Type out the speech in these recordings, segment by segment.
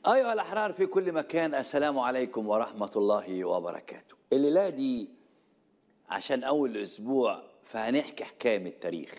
أيها الأحرار في كل مكان السلام عليكم ورحمة الله وبركاته الليلة دي عشان أول أسبوع فهنحكي حكاية من التاريخ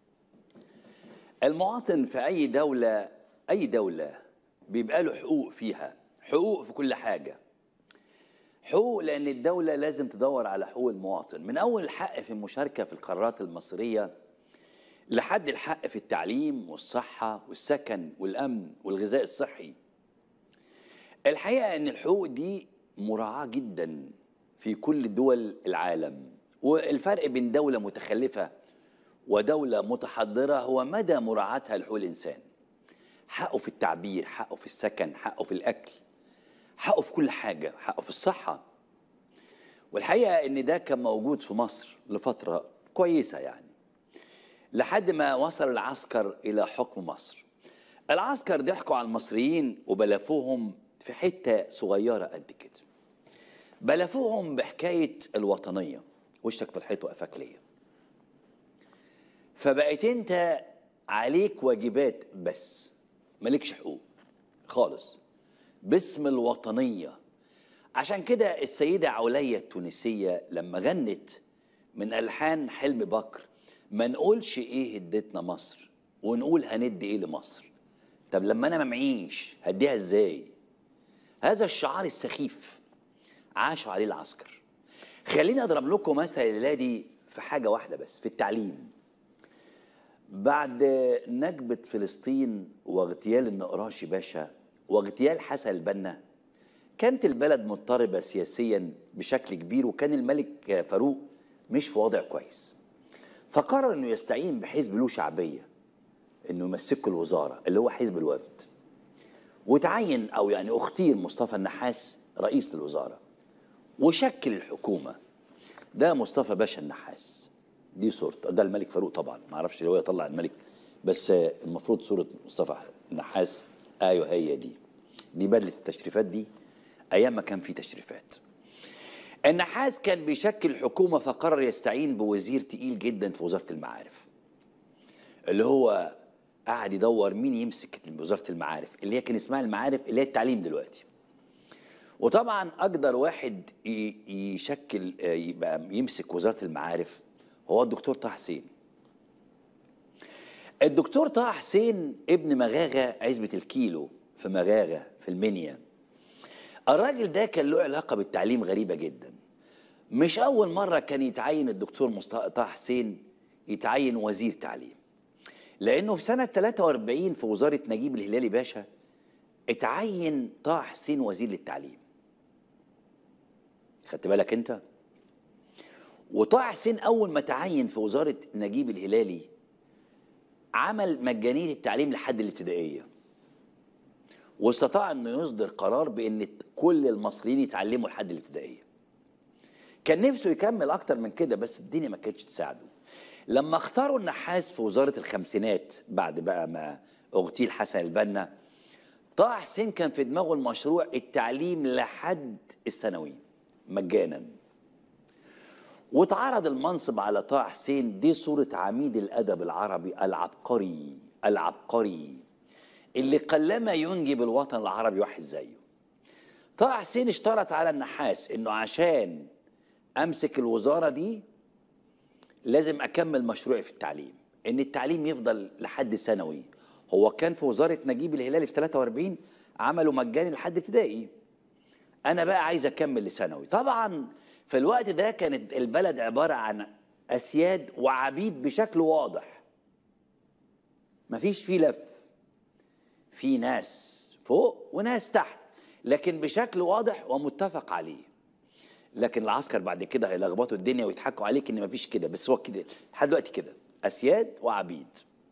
المواطن في أي دولة أي دولة بيبقى له حقوق فيها حقوق في كل حاجة حقوق لأن الدولة لازم تدور على حقوق المواطن من أول الحق في المشاركة في القرارات المصرية لحد الحق في التعليم والصحة والسكن والأمن والغذاء الصحي الحقيقة أن الحقوق دي مراعاة جدا في كل دول العالم والفرق بين دولة متخلفة ودولة متحضرة هو مدى مراعاتها لحقوق الإنسان حقه في التعبير حقه في السكن حقه في الأكل حقه في كل حاجة حقه في الصحة والحقيقة أن ده كان موجود في مصر لفترة كويسة يعني لحد ما وصل العسكر إلى حكم مصر العسكر ضحكوا على المصريين وبلفوهم في حتة صغيرة قد كده بلفوهم بحكاية الوطنية وشك في الحيط وقفك ليا فبقيت انت عليك واجبات بس مالكش حقوق خالص باسم الوطنية عشان كده السيدة عليا التونسية لما غنت من ألحان حلم بكر ما نقولش ايه اديتنا مصر ونقول هندي ايه لمصر طب لما انا ما معيش هديها ازاي هذا الشعار السخيف عاشوا عليه العسكر خليني اضرب لكم مثل الليله دي في حاجه واحده بس في التعليم بعد نكبه فلسطين واغتيال النقراشي باشا واغتيال حسن البنا كانت البلد مضطربه سياسيا بشكل كبير وكان الملك فاروق مش في وضع كويس فقرر انه يستعين بحزب له شعبيه انه يمسكه الوزاره اللي هو حزب الوفد وتعين او يعني اختير مصطفى النحاس رئيس للوزاره وشكل الحكومه ده مصطفى باشا النحاس دي صورته ده الملك فاروق طبعا ما اعرفش هو يطلع الملك بس المفروض صوره مصطفى النحاس ايوه هي دي دي بدله التشريفات دي ايام ما كان في تشريفات النحاس كان بيشكل حكومه فقرر يستعين بوزير تقيل جدا في وزاره المعارف اللي هو قعد يدور مين يمسك وزاره المعارف اللي هي كان اسمها المعارف اللي هي التعليم دلوقتي وطبعا اقدر واحد يشكل يبقى يمسك وزاره المعارف هو الدكتور طه حسين الدكتور طه حسين ابن مغاغه عزبه الكيلو في مغاغه في المنيا الراجل ده كان له علاقه بالتعليم غريبه جدا مش اول مره كان يتعين الدكتور طه حسين يتعين وزير تعليم لانه في سنه 43 في وزاره نجيب الهلالي باشا اتعين طه حسين وزير للتعليم خدت بالك انت وطه حسين اول ما تعين في وزاره نجيب الهلالي عمل مجانيه التعليم لحد الابتدائيه واستطاع انه يصدر قرار بان كل المصريين يتعلموا لحد الابتدائيه كان نفسه يكمل اكتر من كده بس الدنيا ما كانتش تساعده لما اختاروا النحاس في وزاره الخمسينات بعد بقى ما اغتيل حسن البنا طه حسين كان في دماغه المشروع التعليم لحد الثانوي مجانا واتعرض المنصب على طه حسين دي صورة عميد الأدب العربي العبقري العبقري اللي قلما ينجب الوطن العربي واحد زيه طه حسين اشترط على النحاس انه عشان امسك الوزاره دي لازم اكمل مشروعي في التعليم ان التعليم يفضل لحد ثانوي هو كان في وزاره نجيب الهلالي في 43 عملوا مجاني لحد ابتدائي انا بقى عايز اكمل لثانوي طبعا في الوقت ده كانت البلد عباره عن اسياد وعبيد بشكل واضح مفيش فيه لف في ناس فوق وناس تحت لكن بشكل واضح ومتفق عليه لكن العسكر بعد كده هيلخبطوا الدنيا ويضحكوا عليك ان مفيش كده بس هو كده لحد دلوقتي كده اسياد وعبيد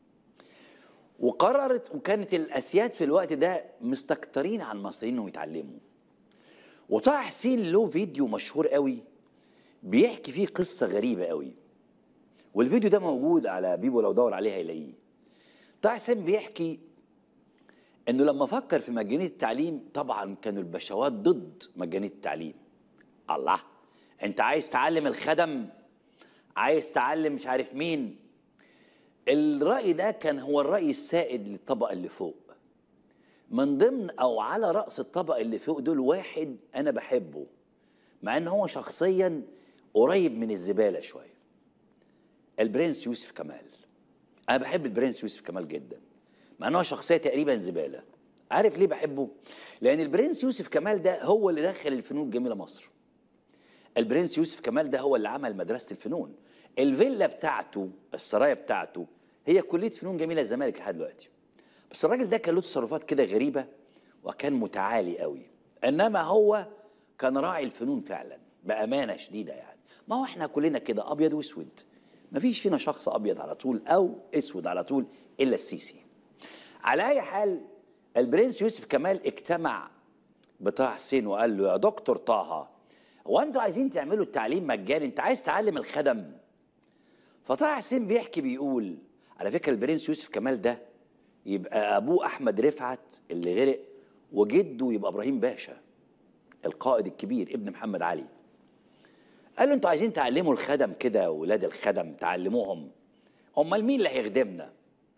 وقررت وكانت الاسياد في الوقت ده مستكترين على المصريين انهم يتعلموا وطه حسين له فيديو مشهور قوي بيحكي فيه قصه غريبه قوي والفيديو ده موجود على بيبو لو دور عليه هيلاقيه طه حسين بيحكي انه لما فكر في مجانيه التعليم طبعا كانوا البشوات ضد مجانيه التعليم الله انت عايز تعلم الخدم عايز تعلم مش عارف مين الرأي ده كان هو الرأي السائد للطبقة اللي فوق من ضمن او على راس الطبق اللي فوق دول واحد انا بحبه مع ان هو شخصيا قريب من الزباله شويه البرنس يوسف كمال انا بحب البرنس يوسف كمال جدا مع ان هو شخصيه تقريبا زباله عارف ليه بحبه لان البرنس يوسف كمال ده هو اللي دخل الفنون الجميله مصر البرنس يوسف كمال ده هو اللي عمل مدرسه الفنون الفيلا بتاعته السرايا بتاعته هي كليه فنون جميله الزمالك لحد دلوقتي بس الراجل ده كان له تصرفات كده غريبه وكان متعالي قوي انما هو كان راعي الفنون فعلا بامانه شديده يعني ما هو احنا كلنا كده ابيض واسود ما فيش فينا شخص ابيض على طول او اسود على طول الا السيسي على اي حال البرنس يوسف كمال اجتمع بطه حسين وقال له يا دكتور طه هو انتوا عايزين تعملوا التعليم مجاني انت عايز تعلم الخدم فطه حسين بيحكي بيقول على فكره البرنس يوسف كمال ده يبقى ابوه احمد رفعت اللي غرق وجده يبقى ابراهيم باشا القائد الكبير ابن محمد علي قال له انتوا عايزين تعلموا الخدم كده ولاد الخدم تعلموهم امال مين اللي هيخدمنا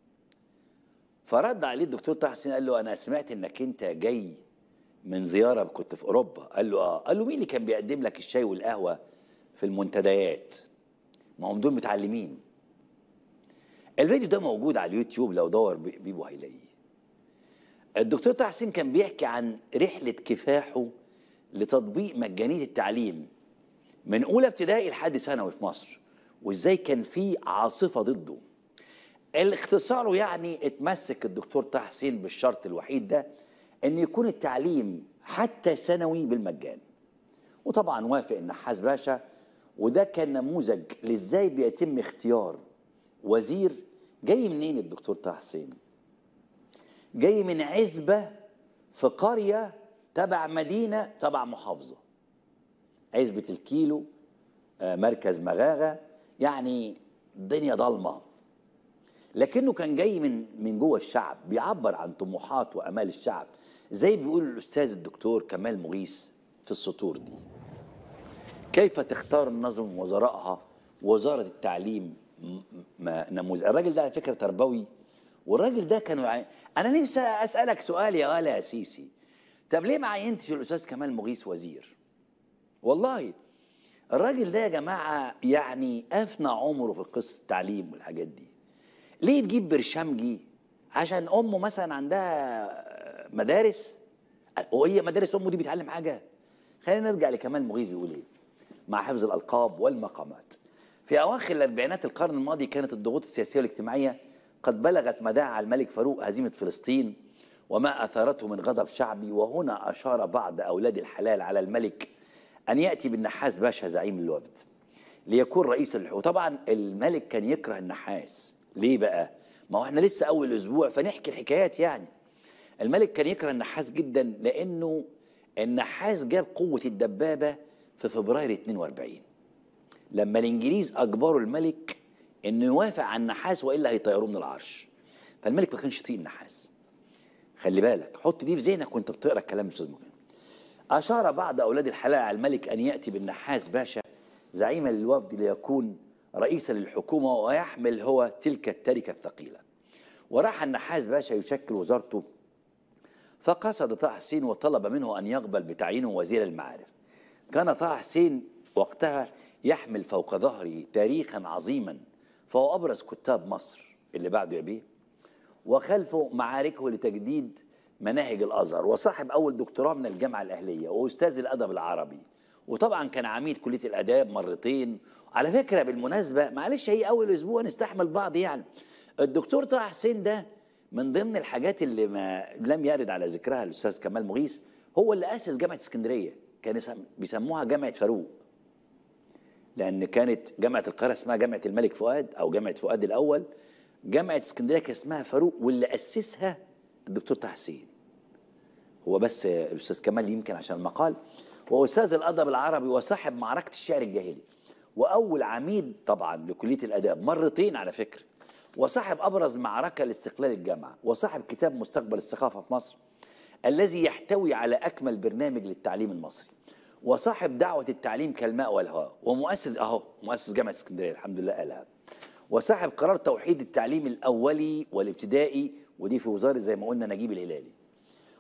فرد عليه الدكتور طه حسين قال له انا سمعت انك انت جاي من زياره كنت في اوروبا قال له اه قال له مين اللي كان بيقدم لك الشاي والقهوه في المنتديات ما هم دول متعلمين الفيديو ده موجود على اليوتيوب لو دور بيبو هيلاقيه الدكتور طه حسين كان بيحكي عن رحله كفاحه لتطبيق مجانيه التعليم من اولى ابتدائي لحد ثانوي في مصر وازاي كان في عاصفه ضده الاختصار يعني اتمسك الدكتور طه حسين بالشرط الوحيد ده ان يكون التعليم حتى ثانوي بالمجان وطبعا وافق النحاس باشا وده كان نموذج لازاي بيتم اختيار وزير جاي منين الدكتور طه حسين جاي من عزبه في قريه تبع مدينه تبع محافظه عزبه الكيلو آه، مركز مغاغه يعني الدنيا ضلمه لكنه كان جاي من من جوه الشعب بيعبر عن طموحات وامال الشعب زي بيقول الاستاذ الدكتور كمال مغيث في السطور دي كيف تختار النظم وزرائها وزاره التعليم نموذج الراجل ده على فكره تربوي والراجل ده كانوا يعني انا نفسي اسالك سؤال يا غالي يا سيسي طب ليه ما عينتش الاستاذ كمال مغيث وزير والله الراجل ده يا جماعه يعني افنى عمره في قصه التعليم والحاجات دي ليه تجيب برشامجي عشان امه مثلا عندها مدارس وهي مدارس امه دي بيتعلم حاجه خلينا نرجع لكمال مغيث بيقول ايه مع حفظ الالقاب والمقامات في اواخر الاربعينات القرن الماضي كانت الضغوط السياسيه والاجتماعيه قد بلغت مداعى الملك فاروق هزيمه فلسطين وما اثارته من غضب شعبي وهنا اشار بعض اولاد الحلال على الملك ان ياتي بالنحاس باشا زعيم الوفد ليكون رئيس الحكومه طبعا الملك كان يكره النحاس ليه بقى ما هو احنا لسه اول اسبوع فنحكي الحكايات يعني الملك كان يكره النحاس جدا لانه النحاس جاب قوه الدبابه في فبراير 42 لما الانجليز اجبروا الملك انه يوافق على النحاس والا هيطيروه من العرش فالملك ما كانش يطيق النحاس خلي بالك حط دي في ذهنك وانت بتقرا الكلام الاستاذ مكان اشار بعض اولاد الحلال على الملك ان ياتي بالنحاس باشا زعيما للوفد ليكون رئيسا للحكومه ويحمل هو تلك التركه الثقيله وراح النحاس باشا يشكل وزارته فقصد طه حسين وطلب منه ان يقبل بتعيينه وزير المعارف كان طه حسين وقتها يحمل فوق ظهره تاريخا عظيما فهو ابرز كتاب مصر اللي بعده يا بيه وخلفه معاركه لتجديد مناهج الازهر وصاحب اول دكتوراه من الجامعه الاهليه واستاذ الادب العربي وطبعا كان عميد كليه الاداب مرتين على فكره بالمناسبه معلش هي اول اسبوع نستحمل بعض يعني الدكتور طه حسين ده من ضمن الحاجات اللي ما لم يرد على ذكرها الاستاذ كمال مغيث هو اللي اسس جامعه اسكندريه كان بيسموها جامعه فاروق لان كانت جامعه القاهره اسمها جامعه الملك فؤاد او جامعه فؤاد الاول جامعه اسكندريه كان اسمها فاروق واللي اسسها الدكتور طه حسين هو بس الاستاذ كمال يمكن عشان المقال هو استاذ الادب العربي وصاحب معركه الشعر الجاهلي واول عميد طبعا لكليه الاداب مرتين على فكره وصاحب ابرز معركه لاستقلال الجامعه وصاحب كتاب مستقبل الثقافه في مصر الذي يحتوي على اكمل برنامج للتعليم المصري وصاحب دعوه التعليم كالماء والهواء ومؤسس اهو مؤسس جامعه اسكندريه الحمد لله قالها وصاحب قرار توحيد التعليم الاولي والابتدائي ودي في وزاره زي ما قلنا نجيب الهلالي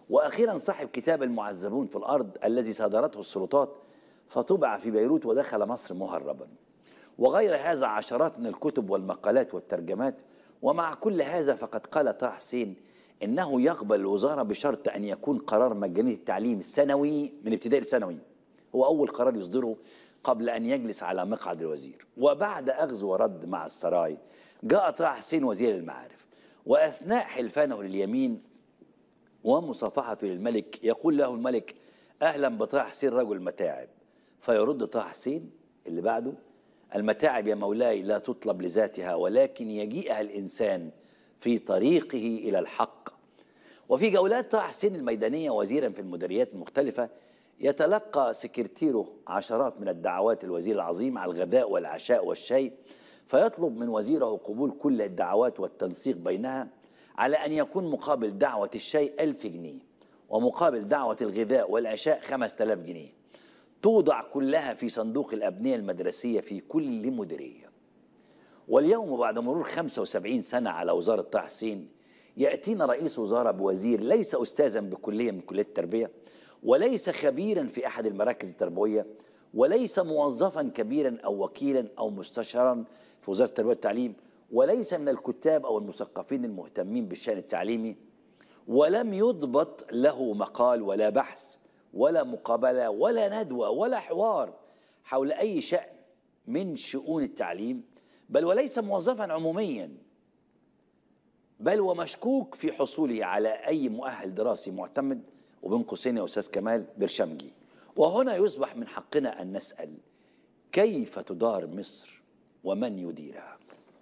وأخيرا صاحب كتاب المعذبون في الأرض الذي صدرته السلطات فطبع في بيروت ودخل مصر مهربا وغير هذا عشرات من الكتب والمقالات والترجمات ومع كل هذا فقد قال طه حسين انه يقبل الوزاره بشرط ان يكون قرار مجانيه التعليم السنوي من ابتدائي الثانوي هو اول قرار يصدره قبل ان يجلس على مقعد الوزير وبعد اخذ ورد مع السراي جاء طه حسين وزير المعارف واثناء حلفانه لليمين ومصافحته للملك يقول له الملك اهلا بطه حسين رجل متاعب فيرد طه حسين اللي بعده المتاعب يا مولاي لا تطلب لذاتها ولكن يجيئها الانسان في طريقه الى الحق وفي جولات طه حسين الميدانيه وزيرا في المديريات المختلفه يتلقى سكرتيره عشرات من الدعوات الوزير العظيم على الغداء والعشاء والشاي فيطلب من وزيره قبول كل الدعوات والتنسيق بينها على أن يكون مقابل دعوة الشاي ألف جنيه ومقابل دعوة الغذاء والعشاء خمس تلاف جنيه توضع كلها في صندوق الأبنية المدرسية في كل مديرية واليوم بعد مرور 75 سنة على وزارة طه حسين يأتينا رئيس وزارة بوزير ليس أستاذا بكلية من كلية التربية وليس خبيرا في أحد المراكز التربوية وليس موظفا كبيرا أو وكيلا أو مستشارا في وزارة التربية والتعليم وليس من الكتاب أو المثقفين المهتمين بالشأن التعليمي ولم يضبط له مقال ولا بحث ولا مقابلة ولا ندوة ولا حوار حول أي شأن من شؤون التعليم بل وليس موظفا عموميا بل ومشكوك في حصوله على أي مؤهل دراسي معتمد وبين قوسين يا أستاذ كمال برشمجي وهنا يصبح من حقنا أن نسأل كيف تدار مصر ومن يديرها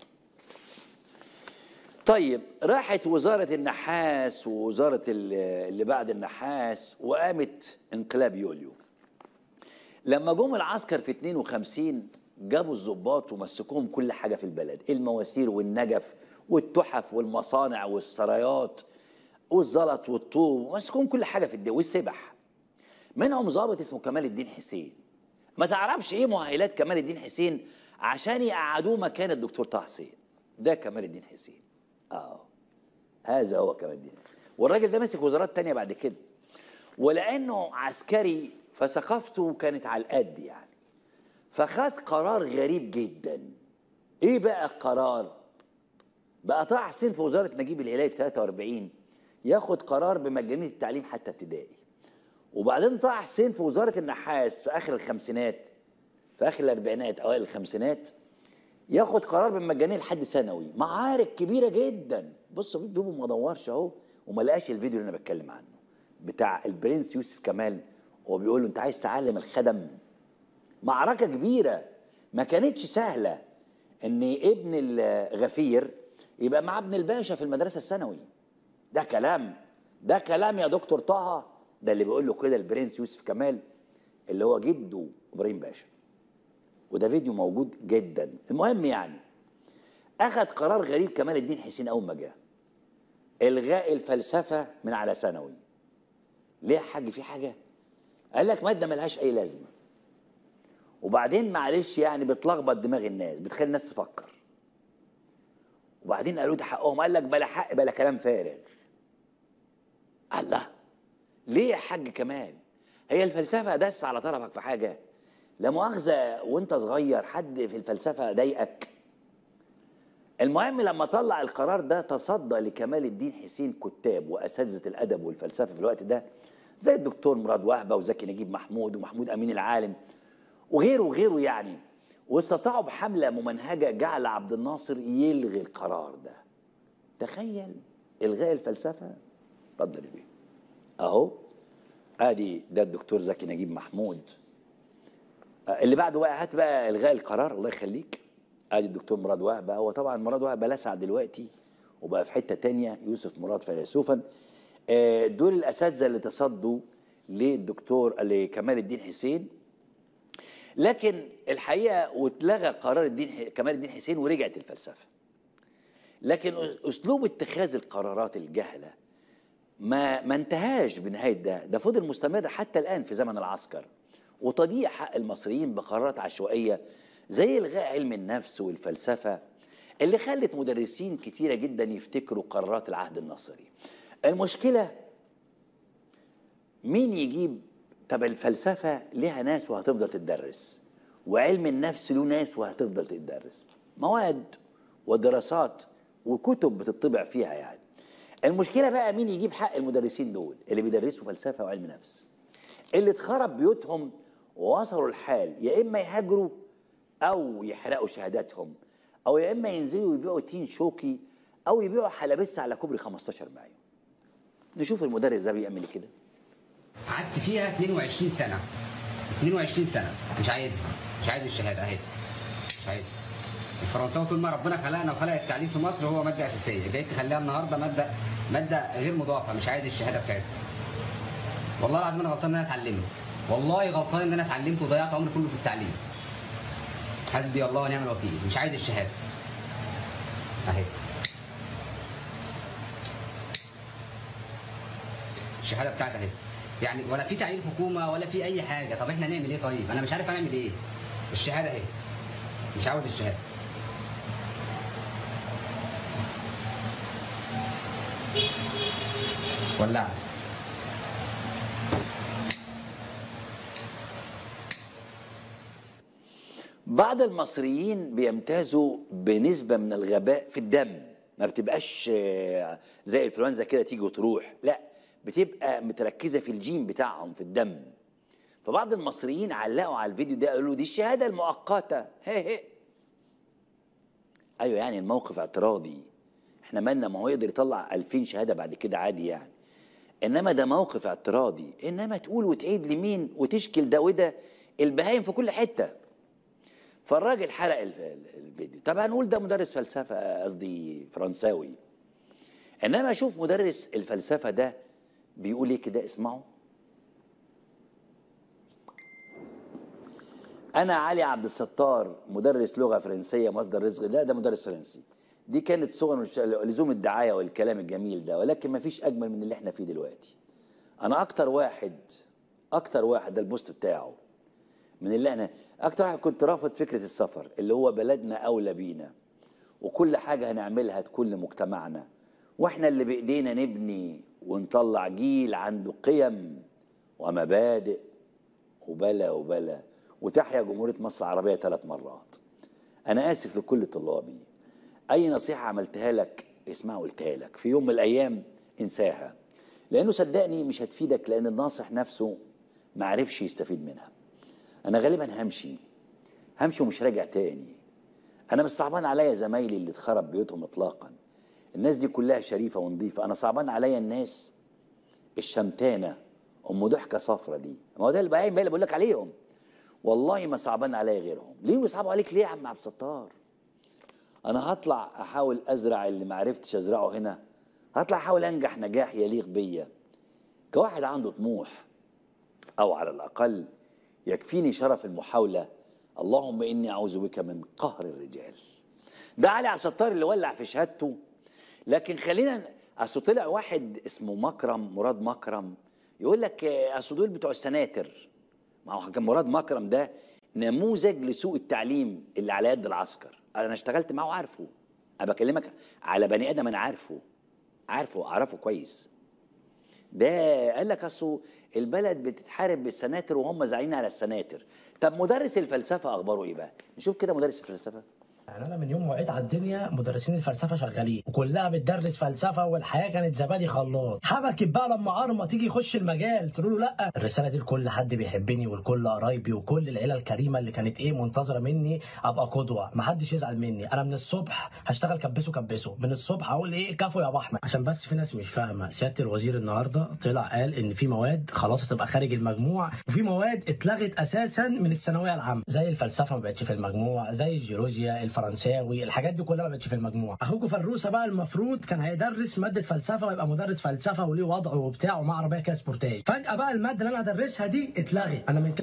طيب راحت وزارة النحاس ووزارة اللي بعد النحاس وقامت انقلاب يوليو لما جم العسكر في 52 جابوا الضباط ومسكوهم كل حاجة في البلد المواسير والنجف والتحف والمصانع والسرايات والزلط والطوب مسكوهم كل حاجة في الدنيا والسبح منهم ضابط اسمه كمال الدين حسين ما تعرفش ايه مؤهلات كمال الدين حسين عشان يقعدوه مكان الدكتور طه حسين ده كمال الدين حسين اه هذا هو كمال الدين والراجل ده مسك وزارات تانية بعد كده ولانه عسكري فثقافته كانت على القد يعني فخد قرار غريب جدا ايه بقى القرار بقى طه حسين في وزاره نجيب الهلالي في 43 ياخد قرار بمجانيه التعليم حتى ابتدائي وبعدين طه حسين في وزاره النحاس في اخر الخمسينات في اخر الاربعينات اوائل الخمسينات ياخد قرار بالمجانيه لحد ثانوي معارك كبيره جدا بص بيبو ما دورش اهو وما لقاش الفيديو اللي انا بتكلم عنه بتاع البرنس يوسف كمال وهو بيقول له انت عايز تعلم الخدم معركه كبيره ما كانتش سهله ان ابن الغفير يبقى مع ابن الباشا في المدرسه الثانوي ده كلام ده كلام يا دكتور طه ده اللي بيقول له كده البرنس يوسف كمال اللي هو جده ابراهيم باشا وده فيديو موجود جدا المهم يعني اخذ قرار غريب كمال الدين حسين اول ما جه الغاء الفلسفه من على ثانوي ليه يا حاج في حاجه قال لك ماده ملهاش اي لازمه وبعدين معلش يعني بتلخبط دماغ الناس بتخلي الناس تفكر وبعدين قالوا ده حقهم قال لك بلا حق بلا كلام فارغ الله ليه يا حاج كمال هي الفلسفه دس على طرفك في حاجه لا مؤاخذه وانت صغير حد في الفلسفه ضايقك المهم لما طلع القرار ده تصدى لكمال الدين حسين كتاب واساتذه الادب والفلسفه في الوقت ده زي الدكتور مراد وهبه وزكي نجيب محمود ومحمود امين العالم وغيره وغيره يعني واستطاعوا بحمله ممنهجه جعل عبد الناصر يلغي القرار ده تخيل الغاء الفلسفه اتفضل يا بيه اهو ادي ده الدكتور زكي نجيب محمود اللي بعده بقى هات بقى الغاء القرار الله يخليك ادي الدكتور مراد وهبه هو طبعا مراد وهبه لسع دلوقتي وبقى في حته تانية يوسف مراد فيلسوفا دول الاساتذه اللي تصدوا للدكتور لكمال الدين حسين لكن الحقيقه واتلغى قرار الدين كمال الدين حسين ورجعت الفلسفه لكن اسلوب اتخاذ القرارات الجهله ما ما انتهاش بنهايه ده ده فضل مستمر حتى الان في زمن العسكر وتضييع حق المصريين بقرارات عشوائيه زي الغاء علم النفس والفلسفه اللي خلت مدرسين كتيره جدا يفتكروا قرارات العهد الناصري المشكله مين يجيب طب الفلسفه ليها ناس وهتفضل تدرس وعلم النفس له ناس وهتفضل تدرس مواد ودراسات وكتب بتطبع فيها يعني المشكله بقى مين يجيب حق المدرسين دول اللي بيدرسوا فلسفه وعلم نفس اللي اتخرب بيوتهم ووصلوا الحال يا اما يهاجروا او يحرقوا شهاداتهم او يا اما ينزلوا يبيعوا تين شوكي او يبيعوا حلبسه على كوبري 15 مايو نشوف المدرس ده بيعمل كده قعدت فيها 22 سنه 22 سنه مش عايزها مش عايز الشهاده اهي مش عايزها الفرنساوي طول ما ربنا خلقنا وخلق التعليم في مصر هو ماده اساسيه جاي تخليها النهارده ماده ماده غير مضافه مش عايز الشهاده بتاعتها والله العظيم انا غلطان ان انا اتعلمت والله غلطان ان انا اتعلمت وضيعت عمري كله في التعليم حسبي الله ونعم الوكيل مش عايز الشهاده اهي الشهاده بتاعتي اهي يعني ولا في تعيين حكومه ولا في اي حاجه طب احنا نعمل ايه طيب انا مش عارف اعمل ايه الشهاده اهي مش عاوز الشهاده ولع بعض المصريين بيمتازوا بنسبة من الغباء في الدم ما بتبقاش آه، زي الانفلونزا كده تيجي وتروح لا بتبقى متركزة في الجين بتاعهم في الدم فبعض المصريين علقوا على الفيديو ده قالوا دي الشهادة المؤقتة هي هي ايوه يعني الموقف اعتراضي احنا مالنا ما هو يقدر يطلع 2000 شهادة بعد كده عادي يعني انما ده موقف اعتراضي انما تقول وتعيد لمين وتشكل ده وده البهايم في كل حته فالراجل حرق ال- ال- الفيديو طب هنقول ده مدرس فلسفه قصدي فرنساوي انما اشوف مدرس الفلسفه ده بيقول ايه كده اسمعوا انا علي عبد الستار مدرس لغه فرنسيه مصدر رزق لا ده مدرس فرنسي دي كانت صور الش- لزوم الدعايه والكلام الجميل ده ولكن ما فيش اجمل من اللي احنا فيه دلوقتي انا اكتر واحد اكتر واحد ده البوست بتاعه من اللي انا اكتر واحد كنت رافض فكره السفر اللي هو بلدنا اولى بينا وكل حاجه هنعملها تكون لمجتمعنا واحنا اللي بايدينا نبني ونطلع جيل عنده قيم ومبادئ وبلا وبلا وتحيا جمهوريه مصر العربيه ثلاث مرات انا اسف لكل طلابي اي نصيحه عملتها لك اسمها قلتها لك في يوم من الايام انساها لانه صدقني مش هتفيدك لان الناصح نفسه ما عرفش يستفيد منها انا غالبا همشي همشي ومش راجع تاني انا مش صعبان عليا زمايلي اللي اتخرب بيوتهم اطلاقا الناس دي كلها شريفه ونظيفه انا صعبان عليا الناس الشمتانه ام ضحكه صفرة دي ما هو ده البهايم بقى اللي بقول لك عليهم والله ما صعبان عليا غيرهم ليه ويصعبوا عليك ليه يا عم عبد الستار انا هطلع احاول ازرع اللي ما عرفتش ازرعه هنا هطلع احاول انجح نجاح يليق بيا كواحد عنده طموح او على الاقل يكفيني شرف المحاوله اللهم اني اعوذ بك من قهر الرجال ده علي عبد الستار اللي ولع في شهادته لكن خلينا اصل طلع واحد اسمه مكرم مراد مكرم يقول لك آه، اصل دول بتوع السناتر ما هو كان مراد مكرم ده نموذج لسوء التعليم اللي على يد العسكر انا اشتغلت معاه وعارفه انا بكلمك على بني ادم انا عارفه عارفه اعرفه كويس ده قال لك اصل البلد بتتحارب بالسناتر وهم زعلانين على السناتر طب مدرس الفلسفه اخباره ايه بقى نشوف كده مدرس الفلسفه يعني انا من يوم ما وعيت على الدنيا مدرسين الفلسفه شغالين وكلها بتدرس فلسفه والحياه كانت زبادي خلاط حبكت بقى لما ارمى تيجي يخش المجال تقول له لا الرساله دي لكل حد بيحبني ولكل قرايبي وكل العيله الكريمه اللي كانت ايه منتظره مني ابقى قدوه محدش يزعل مني انا من الصبح هشتغل كبسه كبسه من الصبح اقول ايه كفو يا ابو احمد عشان بس في ناس مش فاهمه سياده الوزير النهارده طلع قال ان في مواد خلاص هتبقى خارج المجموع وفي مواد اتلغت اساسا من الثانويه العامه زي الفلسفه ما بقتش في المجموع زي الجيولوجيا الفرنساوي الحاجات دي كلها ما بقتش في المجموع اخوكوا فروسه بقى المفروض كان هيدرس ماده فلسفه ويبقى مدرس فلسفه وليه وضعه وبتاع ومعاه عربيه كده سبورتاج فجاه بقى الماده اللي انا هدرسها دي اتلغت انا من كده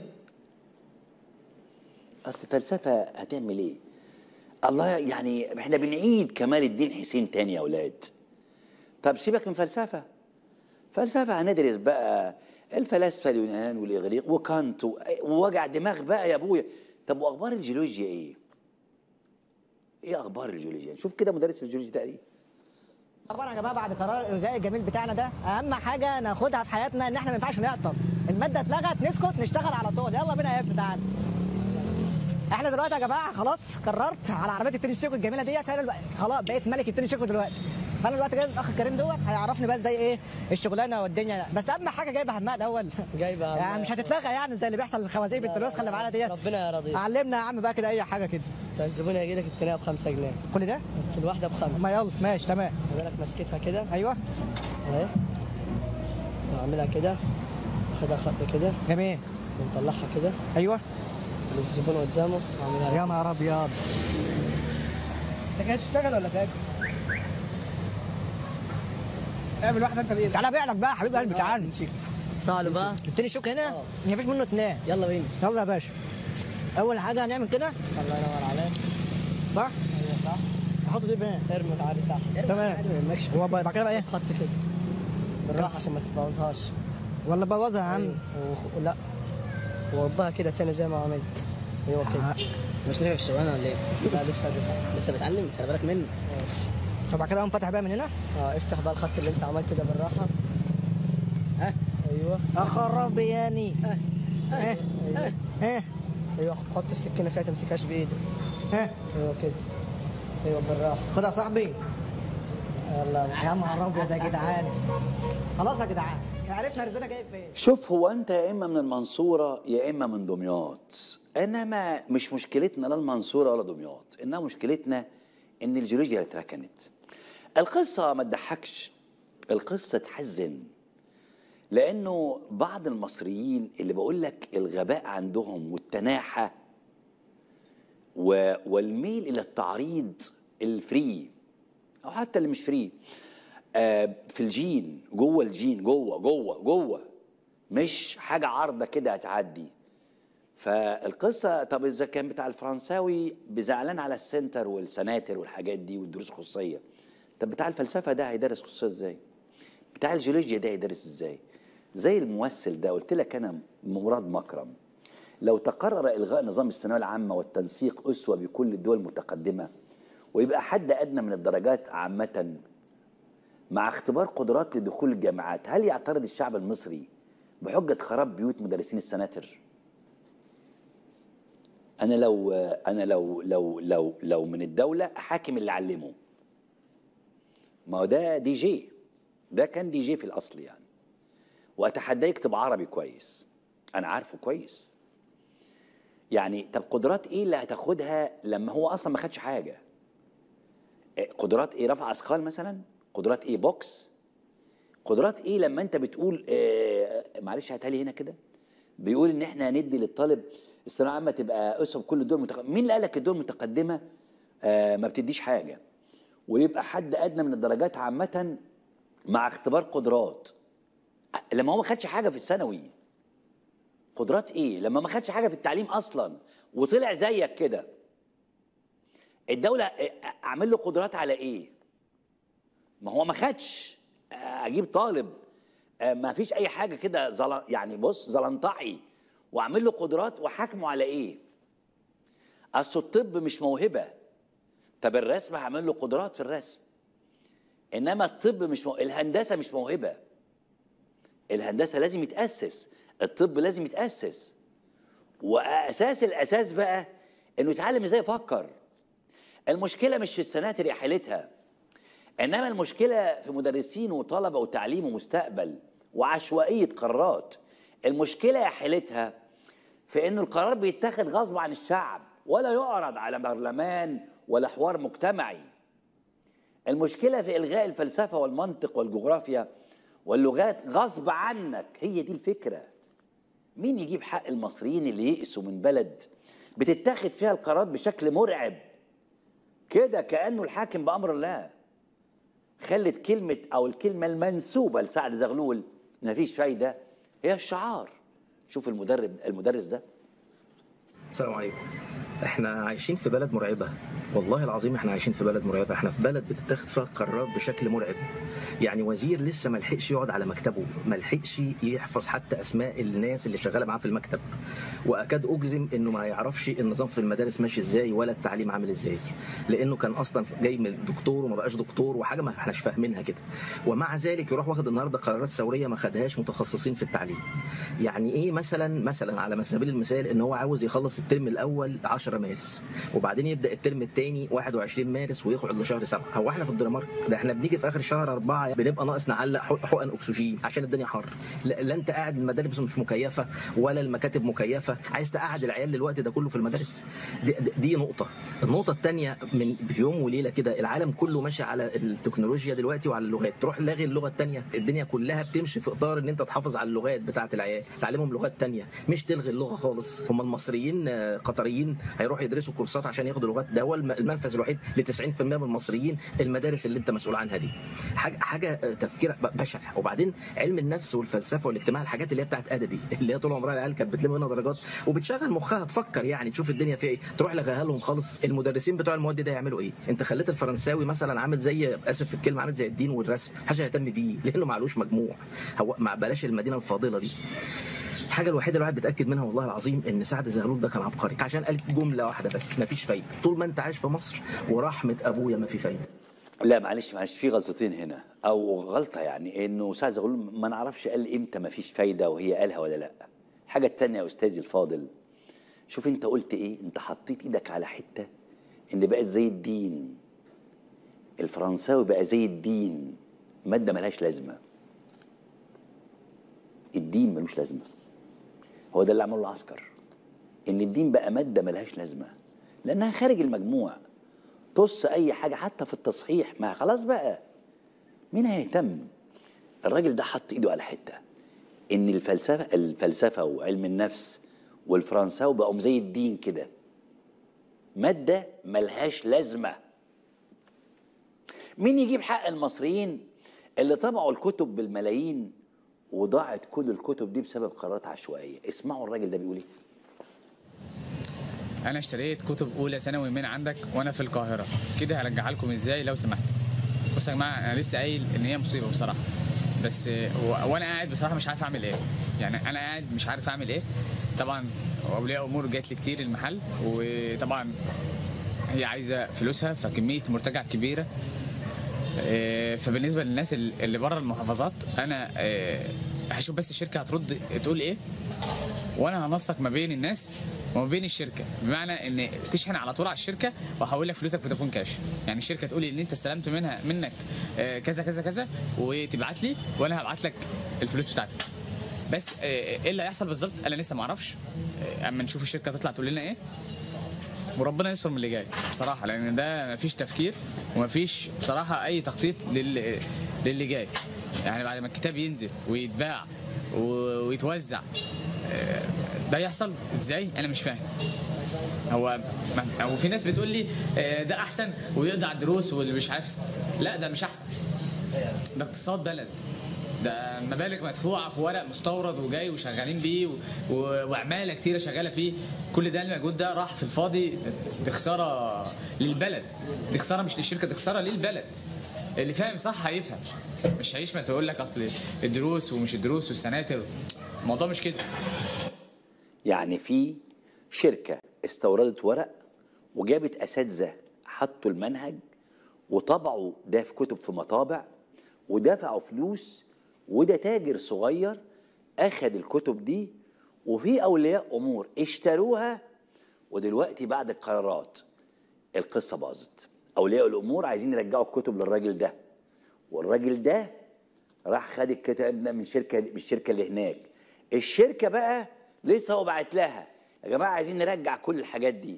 اصل الفلسفه هتعمل ايه الله يعني احنا بنعيد كمال الدين حسين تاني يا اولاد طب سيبك من فلسفه فلسفه هندرس بقى الفلاسفه اليونان والاغريق وكانت و- ووجع دماغ بقى يا ابويا طب واخبار الجيولوجيا ايه ايه اخبار الجيولوجيا شوف كده مدرس الجيولوجيا ده ايه طبعا يا جماعه بعد قرار الغاء الجميل بتاعنا ده اهم حاجه ناخدها في حياتنا ان احنا ما ينفعش نعطل الماده اتلغت نسكت نشتغل على طول يلا بينا يا ابني تعالى احنا دلوقتي يا جماعه خلاص قررت على عربيه التنس شيكو الجميله ديت انا الوقت- خلاص بقيت ملك التنس شيكو دلوقتي فانا دلوقتي جايب الاخ الكريم دوت هيعرفني بقى ازاي ايه الشغلانه والدنيا بس اهم حاجه جايبه همها الاول جايبة همها. يعني مش هتتلغى يعني زي اللي بيحصل الخوازيق في النسخه اللي معانا ديت ربنا يرضيك علمنا يا عم بقى كده اي حاجه كده الزبون هيجي لك التانية ب 5 جنيه كل ده الواحدة بخمسة ما يلا ماشي تمام خلي بالك ماسكتها كده ايوه اهي واعملها كده واخدها خط كده جميل ونطلعها كده ايوه والزبون قدامه واعملها يا نهار ابيض انت جاي تشتغل ولا فاكر؟ اعمل واحده انت بايدك تعالى ابيع لك بقى حبيب قلبي تعالى تعالوا بقى اديني شوك هنا مفيش منه اتنين يلا بينا يلا يا باشا اول حاجه هنعمل كده الله ينور عليك صح؟ ايوه صح احط دي فين؟ ارمي تعالى تحت تمام ارمي ما يهمكش هو بعد كده بقى ايه؟ خط كده بالراحة عشان ما تبوظهاش ولا بوظها يا عم أيوة. وخ- لا وربها كده تاني زي ما عملت ايوه كده مش نافع في الشغلانه ولا ايه؟ لا لسه بتاع. لسه بتعلم خلي بالك مني ماشي طب بعد كده اقوم فاتح بقى من هنا اه افتح بقى الخط اللي انت عملته ده بالراحة ها ايوه اخرب بياني ها ها ايوه ها ايوه حط السكينة فيها تمسكهاش بايدك ها ايوه كده ايوه بالراحة خدها يا صاحبي يلا يا نهار ابيض يا جدعان خلاص يا جدعان عرفنا رزقنا جاي فين شوف هو انت يا اما من المنصوره يا اما من دمياط انما مش مشكلتنا لا المنصوره ولا دمياط انما مشكلتنا ان الجيولوجيا اتركنت القصه ما تضحكش القصه تحزن لانه بعض المصريين اللي بقول لك الغباء عندهم والتناحه و- والميل الى التعريض الفري او حتى اللي مش فري آه، في الجين جوه الجين جوه جوه جوه مش حاجه عارضه كده هتعدي فالقصه طب اذا كان بتاع الفرنساوي بزعلان على السنتر والسناتر والحاجات دي والدروس الخصوصيه طب بتاع الفلسفه ده هيدرس خصوصيه ازاي؟ بتاع الجيولوجيا ده هيدرس ازاي؟ زي الممثل ده قلت لك انا مراد مكرم لو تقرر الغاء نظام الثانويه العامه والتنسيق اسوه بكل الدول المتقدمه ويبقى حد ادنى من الدرجات عامه مع اختبار قدرات لدخول الجامعات هل يعترض الشعب المصري بحجة خراب بيوت مدرسين السناتر أنا لو أنا لو لو لو لو من الدولة أحاكم اللي علمه ما هو ده دي جي ده كان دي جي في الأصل يعني وأتحداه يكتب عربي كويس أنا عارفه كويس يعني طب قدرات إيه اللي هتاخدها لما هو أصلا ما خدش حاجة قدرات ايه رفع اثقال مثلا قدرات ايه بوكس قدرات ايه لما انت بتقول آه معلش هاتها لي هنا كده بيقول ان احنا هندي للطالب الثانويه العامه تبقى اسهم كل الدول المتقدمه مين اللي قال لك الدول المتقدمه آه ما بتديش حاجه ويبقى حد ادنى من الدرجات عامه مع اختبار قدرات لما هو ما خدش حاجه في الثانوي قدرات ايه لما ما خدش حاجه في التعليم اصلا وطلع زيك كده الدولة أعمل له قدرات على إيه؟ ما هو ما خدش أجيب طالب ما فيش أي حاجة كده زل... يعني بص زلنطعي وأعمل له قدرات وحاكمه على إيه؟ أصل الطب مش موهبة طب الرسم هعمل له قدرات في الرسم إنما الطب مش مو... الهندسة مش موهبة الهندسة لازم يتأسس الطب لازم يتأسس وأساس الأساس بقى إنه يتعلم إزاي يفكر المشكلة مش في السناتر يا حالتها إنما المشكلة في مدرسين وطلبة وتعليم ومستقبل وعشوائية قرارات المشكلة يا حالتها في إنه القرار بيتاخد غصب عن الشعب ولا يعرض على برلمان ولا حوار مجتمعي المشكلة في إلغاء الفلسفة والمنطق والجغرافيا واللغات غصب عنك هي دي الفكرة مين يجيب حق المصريين اللي يئسوا من بلد بتتاخد فيها القرارات بشكل مرعب كده كانه الحاكم بامر الله خلت كلمه او الكلمه المنسوبه لسعد زغلول مفيش فايده هي الشعار شوف المدرب المدرس ده السلام عليكم احنا عايشين في بلد مرعبة والله العظيم احنا عايشين في بلد مرعبه احنا في بلد بتتاخد فيها قرارات بشكل مرعب يعني وزير لسه ما لحقش يقعد على مكتبه ما لحقش يحفظ حتى اسماء الناس اللي شغاله معاه في المكتب واكاد اجزم انه ما يعرفش النظام في المدارس ماشي ازاي ولا التعليم عامل ازاي لانه كان اصلا جاي من دكتور وما بقاش دكتور وحاجه ما احناش فاهمينها كده ومع ذلك يروح واخد النهارده قرارات ثوريه ما خدهاش متخصصين في التعليم يعني ايه مثلا مثلا على سبيل المثال ان هو عاوز يخلص الترم الاول 10 مارس وبعدين يبدا الترم الثاني 21 مارس ويقعد لشهر 7 هو احنا في الدنمارك ده احنا بنيجي في اخر شهر 4 بنبقى ناقص نعلق حق- حقن اكسجين عشان الدنيا حر لا, لا انت قاعد المدارس مش مكيفه ولا المكاتب مكيفه عايز تقعد العيال الوقت ده كله في المدارس دي, دي- دي نقطه النقطه الثانيه من في يوم وليله كده العالم كله ماشي على التكنولوجيا دلوقتي وعلى اللغات تروح لاغي اللغه الثانيه الدنيا كلها بتمشي في اطار ان انت تحافظ على اللغات بتاعه العيال تعلمهم لغات تانية مش تلغي اللغه خالص هم المصريين آه، قطريين هيروحوا يدرسوا كورسات عشان ياخدوا لغات ده هو الم- المنفذ الوحيد ل 90% من المصريين المدارس اللي انت مسؤول عنها دي حاجه حاجه آه، تفكير ب- بشع وبعدين علم النفس والفلسفه والاجتماع الحاجات اللي هي بتاعت ادبي اللي هي طول عمرها العيال كانت بتلم منها درجات وبتشغل مخها تفكر يعني تشوف الدنيا فيها ايه تروح لغاها لهم خالص المدرسين بتوع المواد ده يعملوا ايه انت خليت الفرنساوي مثلا عامل زي اسف في الكلمه عامل زي الدين والرسم حاجه يهتم بيه لانه معلوش مجموع هو مع بلاش المدينه الفاضله دي الحاجه الوحيده اللي الواحد بيتاكد منها والله العظيم ان سعد زغلول ده كان عبقري عشان قال جمله واحده بس مفيش فايده طول ما انت عايش في مصر ورحمه ابويا ما في فايده لا معلش معلش في غلطتين هنا او غلطه يعني انه استاذ زغلول ما نعرفش قال امتى ما فيش فايده وهي قالها ولا لا الحاجه الثانيه يا استاذي الفاضل شوف انت قلت ايه انت حطيت ايدك على حته ان بقت زي الدين الفرنساوي بقى زي الدين ماده ملهاش لازمه الدين ملوش لازمه هو ده اللي عمله العسكر ان الدين بقى ماده ملهاش لازمه لانها خارج المجموع طص اي حاجه حتى في التصحيح ما خلاص بقى مين هيهتم الراجل ده حط ايده على حته ان الفلسفه الفلسفه وعلم النفس والفرنساوي بقوا زي الدين كده ماده ملهاش لازمه مين يجيب حق المصريين اللي طبعوا الكتب بالملايين وضاعت كل الكتب دي بسبب قرارات عشوائيه اسمعوا الراجل ده بيقول ايه انا اشتريت كتب اولى ثانوي من عندك وانا في القاهره كده هرجعها لكم ازاي لو سمحت بصوا يا جماعه انا لسه قايل ان هي مصيبه بصراحه بس و- وانا قاعد بصراحه مش عارف اعمل ايه يعني انا قاعد مش عارف اعمل ايه طبعا اولياء امور جات لي كتير المحل وطبعا هي عايزه فلوسها فكميه مرتجع كبيره آه، فبالنسبه للناس ال- اللي بره المحافظات انا آه، هشوف بس الشركه هترد تقول ايه وانا هنسق ما بين الناس وما بين الشركه بمعنى ان تشحن على طول على الشركه واحول لك فلوسك فودافون كاش يعني الشركه تقول لي ان انت استلمت منها منك آه، كذا كذا كذا وتبعت لي وانا هبعت لك الفلوس بتاعتك بس آه، ايه اللي هيحصل بالظبط انا لسه ما اعرفش آه، اما نشوف الشركه تطلع تقول لنا ايه وربنا يستر من اللي جاي بصراحه لان ده مفيش تفكير ومفيش بصراحه اي تخطيط لل... للي جاي يعني بعد ما الكتاب ينزل ويتباع و- ويتوزع آه، ده يحصل ازاي انا مش فاهم هو ما- هو في ناس بتقول لي آه، ده احسن ويقضي على الدروس واللي مش عارف لا ده مش احسن ده اقتصاد بلد ده مبالغ مدفوعه في ورق مستورد وجاي وشغالين بيه و... و... وعماله كتيره شغاله فيه كل ده المجهود ده راح في الفاضي دي خساره للبلد دي خساره مش للشركه دي خساره للبلد اللي فاهم صح هيفهم مش هيشمل تقول لك اصل الدروس ومش الدروس والسناتر الموضوع مش كده يعني في شركة استوردت ورق وجابت أساتذة حطوا المنهج وطبعوا ده في كتب في مطابع ودفعوا فلوس وده تاجر صغير أخد الكتب دي وفي أولياء أمور اشتروها ودلوقتي بعد القرارات القصة باظت أولياء الأمور عايزين يرجعوا الكتب للراجل ده والراجل ده راح خد الكتاب ده من شركه من الشركه اللي هناك الشركه بقى لسه هو بعت لها يا جماعه عايزين نرجع كل الحاجات دي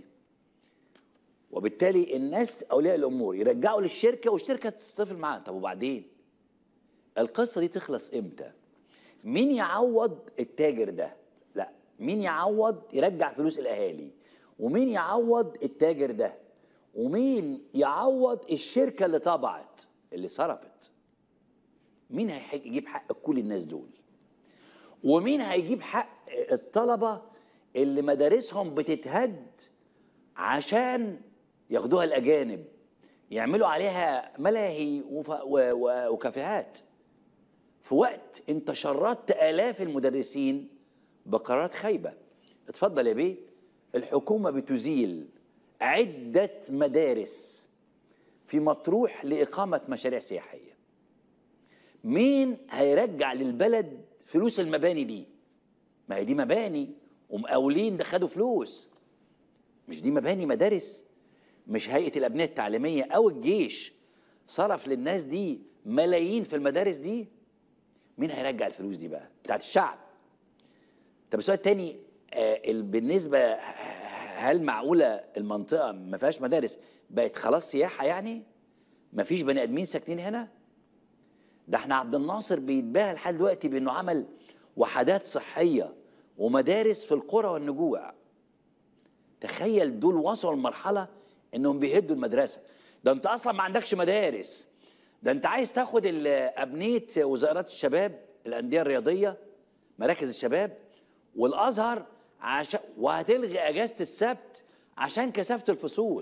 وبالتالي الناس اولياء الامور يرجعوا للشركه والشركه تتصرف معاهم طب وبعدين القصه دي تخلص امتى مين يعوض التاجر ده لا مين يعوض يرجع فلوس الاهالي ومين يعوض التاجر ده ومين يعوض الشركه اللي طبعت اللي صرفت مين هيجيب حق كل الناس دول ومين هيجيب حق الطلبة اللي مدارسهم بتتهد عشان ياخدوها الاجانب يعملوا عليها ملاهي وف... و... و... وكافيهات في وقت انت شردت الاف المدرسين بقرارات خايبه اتفضل يا بيه الحكومه بتزيل عده مدارس في مطروح لاقامه مشاريع سياحيه مين هيرجع للبلد فلوس المباني دي ما هي دي مباني ومقاولين ده خدوا فلوس مش دي مباني مدارس مش هيئه الابنيه التعليميه او الجيش صرف للناس دي ملايين في المدارس دي مين هيرجع الفلوس دي بقى بتاعت الشعب طب السؤال التاني آه ال- بالنسبه هل معقوله المنطقه ما فيهاش مدارس بقت خلاص سياحه يعني ما فيش بني ادمين ساكنين هنا ده احنا عبد الناصر بيتباهى لحد دلوقتي بانه عمل وحدات صحيه ومدارس في القرى والنجوع تخيل دول وصلوا لمرحله انهم بيهدوا المدرسه ده انت اصلا ما عندكش مدارس ده انت عايز تاخد ال- ابنيه وزارات الشباب الانديه الرياضيه مراكز الشباب والازهر عشان وهتلغي اجازه السبت عشان كثافه الفصول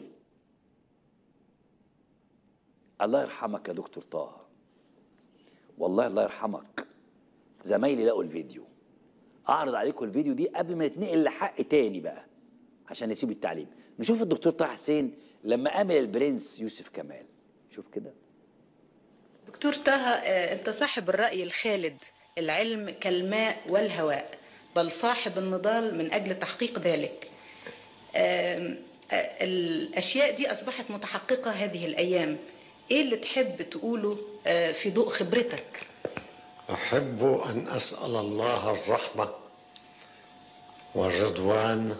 الله يرحمك يا دكتور طه والله الله يرحمك زمايلي لقوا الفيديو اعرض عليكم الفيديو دي قبل ما نتنقل لحق تاني بقى عشان نسيب التعليم نشوف الدكتور طه حسين لما قابل البرنس يوسف كمال شوف كده دكتور طه آه، أنت صاحب الرأي الخالد العلم كالماء والهواء بل صاحب النضال من أجل تحقيق ذلك آم، آه، الأشياء دي أصبحت متحققة هذه الأيام إيه اللي تحب تقوله آه، في ضوء خبرتك أحب أن أسأل الله الرحمة والرضوان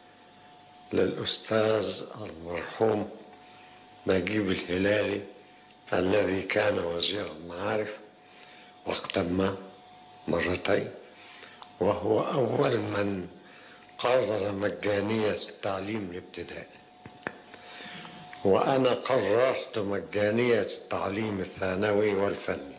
للأستاذ المرحوم نجيب الهلالي الذي كان وزير المعارف وقتا ما مرتين وهو أول من قرر مجانية التعليم الابتدائي وأنا قررت مجانية التعليم الثانوي والفني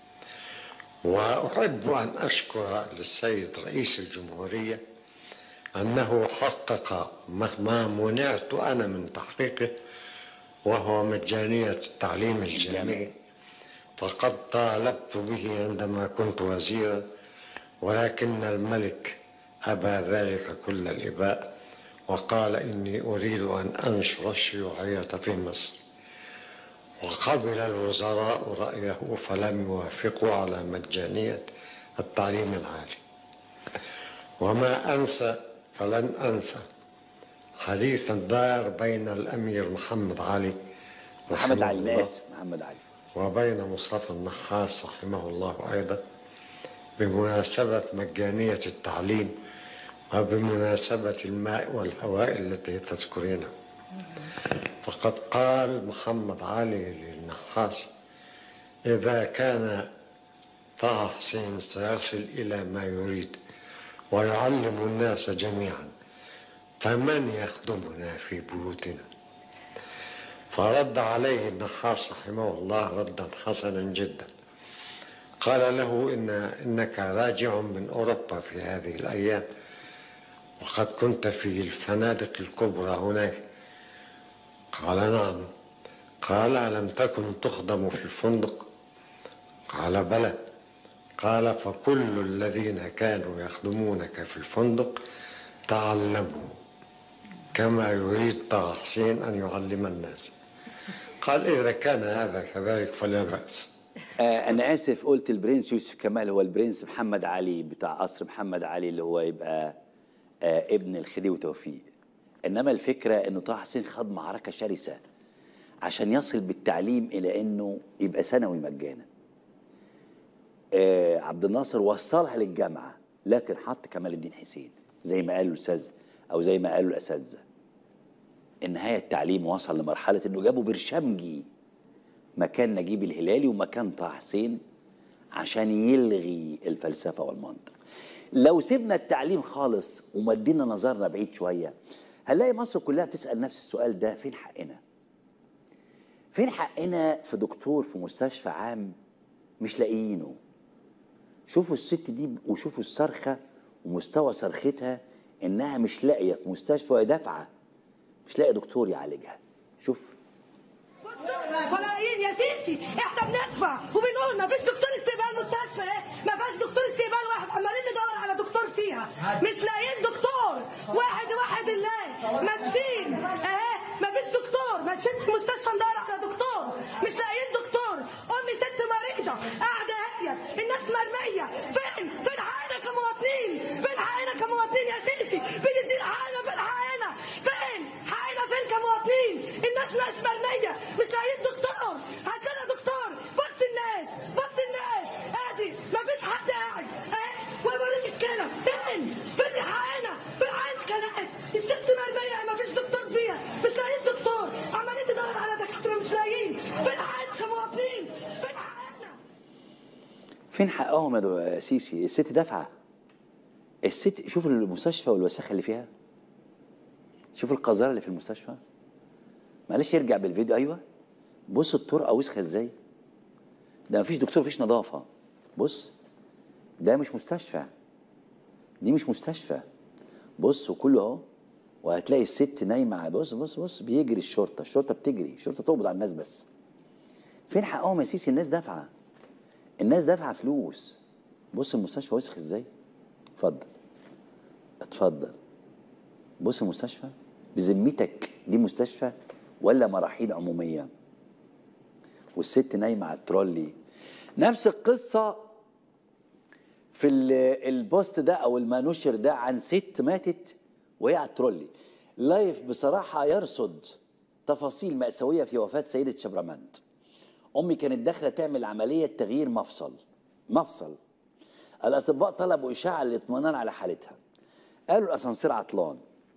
وأحب أن أشكر للسيد رئيس الجمهورية أنه حقق ما منعت أنا من تحقيقه وهو مجانية التعليم الجامعي فقد طالبت به عندما كنت وزيرا ولكن الملك أبى ذلك كل الإباء وقال إني أريد أن أنشر الشيوعية في مصر وقبل الوزراء رأيه فلم يوافقوا على مجانية التعليم العالي وما أنسى فلن أنسى حديث دار بين الأمير محمد علي محمد رحمه علي الله انا اسف محمد علي وبين مصطفى النحاس رحمه الله أيضا بمناسبة مجانية التعليم وبمناسبة الماء والهواء التي تذكرينها فقد قال محمد علي للنحاس إذا كان طه حسين سيصل إلى ما يريد ويعلم الناس جميعا فمن يخدمنا في بيوتنا فرد عليه النحاس رحمه الله ردا حسنا جدا قال له إن إنك راجع من أوروبا في هذه الأيام وقد كنت في الفنادق الكبرى هناك قال نعم قال ألم تكن تخدم في الفندق قال بلى قال فكل الذين كانوا يخدمونك في الفندق تعلموا كما يريد طه حسين أن يعلم الناس قال إذا كان هذا كذلك فلا بأس آه انا اسف قلت البرنس يوسف كمال هو البرنس محمد علي بتاع قصر محمد علي اللي هو يبقى آه ابن الخديوي توفيق انما الفكره انه طه حسين خاض معركه شرسه عشان يصل بالتعليم الى انه يبقى ثانوي مجانا آه عبد الناصر وصلها للجامعه لكن حط كمال الدين حسين زي ما قال الاستاذ او زي ما قالوا الاساتذه النهايه التعليم وصل لمرحله انه جابوا برشمجي مكان نجيب الهلالي ومكان طه حسين عشان يلغي الفلسفه والمنطق لو سيبنا التعليم خالص ومدينا نظرنا بعيد شويه هنلاقي مصر كلها بتسال نفس السؤال ده فين حقنا فين حقنا في دكتور في مستشفى عام مش لاقيينه شوفوا الست دي وشوفوا الصرخه ومستوى صرختها انها مش لاقيه في مستشفى وهي دافعه مش لاقي دكتور يعالجها شوف ملايين يا سيسي احنا بندفع وبنقول ما فيش دكتور استقبال مستشفى ايه ما فيش دكتور استقبال واحد عمالين ندور على دكتور فيها مش لاقيين دكتور واحد واحد الله ماشيين اهي ما فيش دكتور ماشيين في مستشفى ندور على دكتور مش لاقيين دكتور امي ست مريضه قاعده هي الناس مرميه فين فين حقنا كمواطنين فين حقنا كمواطنين يا سيسي بندينا حقنا فين حقنا فين حقنا فين كمواطنين الناس ناس مرميه مش لاقيين دكتور هات لنا دكتور بص الناس بص الناس ادي ما فيش حد قاعد اهي وبوريك الكلى فين فين حقنا فين حقنا كناس الست مرميه ما فيش دكتور فيها مش لاقيين دكتور عمالين ندور على دكاتره مش لاقيين فين حقنا كمواطنين فين حقنا فين حقهم يا دو- يا سيسي الست دافعه الست شوف المستشفى والوساخه اللي فيها شوف القذاره اللي في المستشفى معلش يرجع بالفيديو ايوه بص الطرقه وسخه ازاي ده مفيش دكتور مفيش نظافه بص ده مش مستشفى دي مش مستشفى بص وكله اهو وهتلاقي الست نايمه بص بص بص بيجري الشرطه الشرطه بتجري الشرطه تقبض على الناس بس فين حقهم يا سيسي الناس دافعه الناس دافعه فلوس بص المستشفى وسخ ازاي اتفضل اتفضل بص المستشفى بذمتك دي مستشفى ولا مراحيض عموميه والست نايمه على الترولي نفس القصه في ال- البوست ده او المانوشر ده عن ست ماتت وهي على الترولي لايف بصراحه يرصد تفاصيل مأساوية في وفاة سيدة شبرمنت أمي كانت داخلة تعمل عملية تغيير مفصل مفصل الأطباء طلبوا إشاعة للاطمئنان على حالتها قالوا الأسانسير عطلان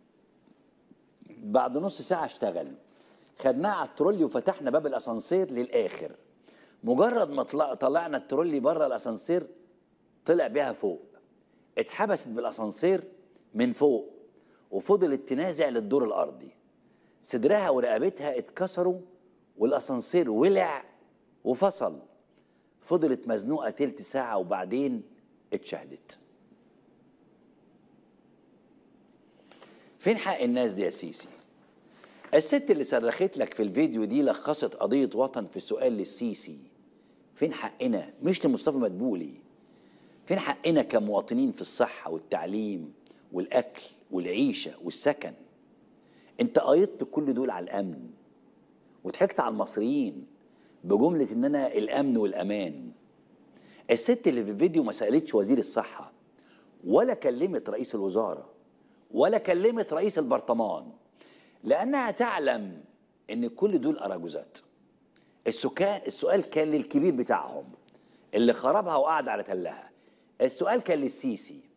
بعد نص ساعة اشتغل خدناها على الترولي وفتحنا باب الأسانسير للآخر مجرد ما طلع طلعنا الترولي بره الأسانسير طلع بيها فوق اتحبست بالأسانسير من فوق وفضلت تنازع للدور الأرضي صدرها ورقبتها اتكسروا والأسانسير ولع وفصل فضلت مزنوقة تلت ساعة وبعدين اتشهدت فين حق الناس دي يا سيسي الست اللي صرخت لك في الفيديو دي لخصت قضية وطن في سؤال للسيسي فين حقنا مش لمصطفى مدبولي فين حقنا كمواطنين في الصحة والتعليم والأكل والعيشة والسكن انت قيدت كل دول على الأمن وضحكت على المصريين بجملة ان انا الأمن والأمان الست اللي في الفيديو ما سألتش وزير الصحة ولا كلمت رئيس الوزارة ولا كلمت رئيس البرطمان لأنها تعلم ان كل دول أراجوزات السكان السؤال كان للكبير بتاعهم اللي خربها وقعد على تلها السؤال كان للسيسي